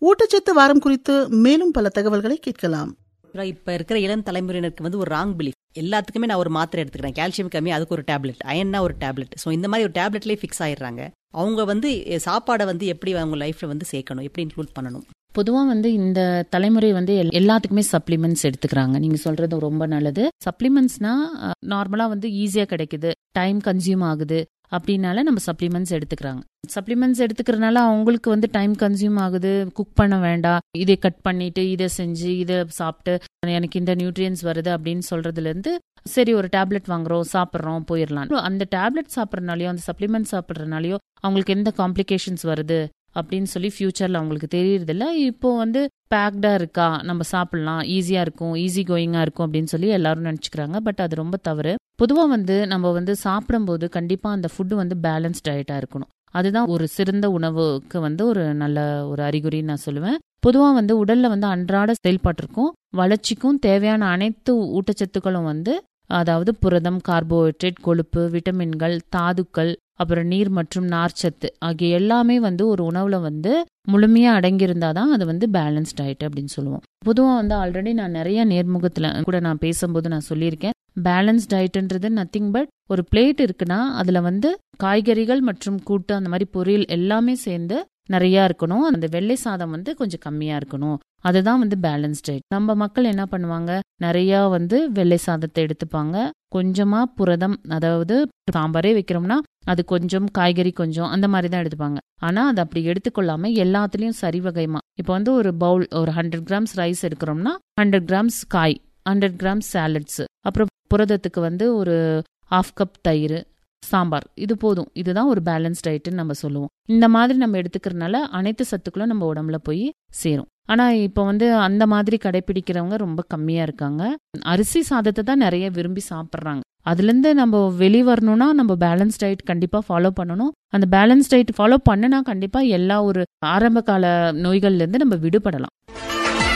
ஊட்டச்சத்து வாரம் குறித்து மேலும் பல தகவல்களை கேட்கலாம் அப்புறம் இப்ப இருக்கிற இளம் தலைமுறையினருக்கு வந்து ஒரு ராங் பிலீஃப் எல்லாத்துக்குமே நான் ஒரு மாத்திரை எடுத்துக்கிறேன் கால்சியம் கம்மி அதுக்கு ஒரு டேப்லெட் அயன்னா ஒரு டேப்லெட் ஸோ இந்த மாதிரி ஒரு டேப்லெட்லேயே ஃபிக்ஸ் ஆயிடுறாங்க அவங்க வந்து எ, சாப்பாடை வந்து எப்படி அவங்க லைஃப்ல வந்து சேர்க்கணும் எப்படி இன்க்ளூட் பண்ணணும் பொதுவா வந்து இந்த தலைமுறை வந்து எல்- எல்லாத்துக்குமே சப்ளிமெண்ட்ஸ் எடுத்துக்கிறாங்க நீங்க சொல்றது ரொம்ப நல்லது சப்ளிமெண்ட்ஸ்னா நார்மலா வந்து ஈஸியா கிடைக்குது டைம் கன்சியூம் ஆகுது அப்படின்னால நம்ம சப்ளிமெண்ட்ஸ் எடுத்துக்கிறாங்க சப்ளிமெண்ட்ஸ் எடுத்துக்கிறனால அவங்களுக்கு வந்து டைம் கன்சியூம் ஆகுது குக் பண்ண வேண்டாம் இதை கட் பண்ணிட்டு இதை செஞ்சு இதை சாப்பிட்டு எனக்கு இந்த நியூட்ரியன்ஸ் வருது அப்படின்னு சொல்றதுல இருந்து சரி ஒரு டேப்லெட் வாங்குறோம் சாப்பிட்றோம் போயிடலாம் அந்த டேப்லெட் சாப்பிட்றனாலயோ அந்த சப்ளிமெண்ட் சாப்பிட்றனாலயோ அவங்களுக்கு எந்த காம்ப்ளிகேஷன்ஸ் வருது அப்படின்னு சொல்லி ஃபியூச்சர்ல அவங்களுக்கு தெரியறதில்ல இப்போ வந்து பேக்டா இருக்கா நம்ம சாப்பிடலாம் ஈஸியா இருக்கும் ஈஸி கோயிங்கா இருக்கும் அப்படின்னு சொல்லி எல்லாரும் நினைச்சுக்கிறாங்க பட் அது ரொம்ப தவறு பொதுவா வந்து நம்ம வந்து சாப்பிடும்போது கண்டிப்பா அந்த ஃபுட் வந்து பேலன்ஸ் டயட்டா இருக்கணும் அதுதான் ஒரு சிறந்த உணவுக்கு வந்து ஒரு நல்ல ஒரு அறிகுறின்னு நான் சொல்லுவேன் பொதுவா வந்து உடல்ல வந்து அன்றாட செயல்பாட்டிற்கும் வளர்ச்சிக்கும் தேவையான அனைத்து ஊட்டச்சத்துக்களும் வந்து அதாவது புரதம் கார்போஹைட்ரேட் கொழுப்பு விட்டமின்கள் தாதுக்கள் அப்புறம் நீர் மற்றும் நார்ச்சத்து ஆகிய எல்லாமே வந்து ஒரு உணவுல வந்து முழுமையா அடங்கியிருந்தாதான் அது வந்து பேலன்ஸ் டயட் அப்படின்னு சொல்லுவோம் பொதுவா வந்து ஆல்ரெடி நான் நிறைய நேர்முகத்துல கூட நான் பேசும்போது நான் சொல்லியிருக்கேன் பேலன்ஸ் டயட்ன்றது நத்திங் பட் ஒரு பிளேட் இருக்குன்னா அதுல வந்து காய்கறிகள் மற்றும் கூட்டு அந்த மாதிரி பொரியல் எல்லாமே சேர்ந்து நிறைய இருக்கணும் அந்த வெள்ளை சாதம் வந்து கொஞ்சம் கம்மியா இருக்கணும் அதுதான் வந்து பேலன்ஸ் டயட் நம்ம மக்கள் என்ன பண்ணுவாங்க நிறைய வந்து வெள்ளை சாதத்தை எடுத்துப்பாங்க கொஞ்சமா புரதம் அதாவது சாம்பாரே வைக்கிறோம்னா அது கொஞ்சம் காய்கறி கொஞ்சம் அந்த மாதிரி தான் எடுத்துப்பாங்க ஆனா அது அப்படி எடுத்துக்கொள்ளாம எல்லாத்துலயும் சரிவகைமா இப்போ வந்து ஒரு பவுல் ஒரு ஹண்ட்ரட் கிராம்ஸ் ரைஸ் எடுக்கிறோம்னா ஹண்ட்ரட் கிராம்ஸ் காய் ஹண்ட்ரட் கிராம்ஸ் சாலட்ஸ் அப்புறம் புரதத்துக்கு வந்து ஒரு ஹாஃப் கப் தயிர் சாம்பார் இது போதும் இதுதான் ஒரு பேலன்ஸ் டயட்னு நம்ம சொல்லுவோம் இந்த மாதிரி நம்ம எடுத்துக்கிறதுனால அனைத்து சத்துக்களும் நம்ம உடம்புல போய் சேரும் ஆனா இப்போ வந்து அந்த மாதிரி கடைபிடிக்கிறவங்க ரொம்ப கம்மியா இருக்காங்க அரிசி சாதத்தை தான் நிறைய விரும்பி சாப்பிட்றாங்க அதுல இருந்து நம்ம வெளி வரணும்னா நம்ம பேலன்ஸ் டயட் கண்டிப்பா ஃபாலோ பண்ணணும் அந்த பேலன்ஸ் டயட் ஃபாலோ பண்ணுனா கண்டிப்பா எல்லா ஒரு ஆரம்ப கால நோய்கள்ல இருந்து நம்ம விடுபடலாம்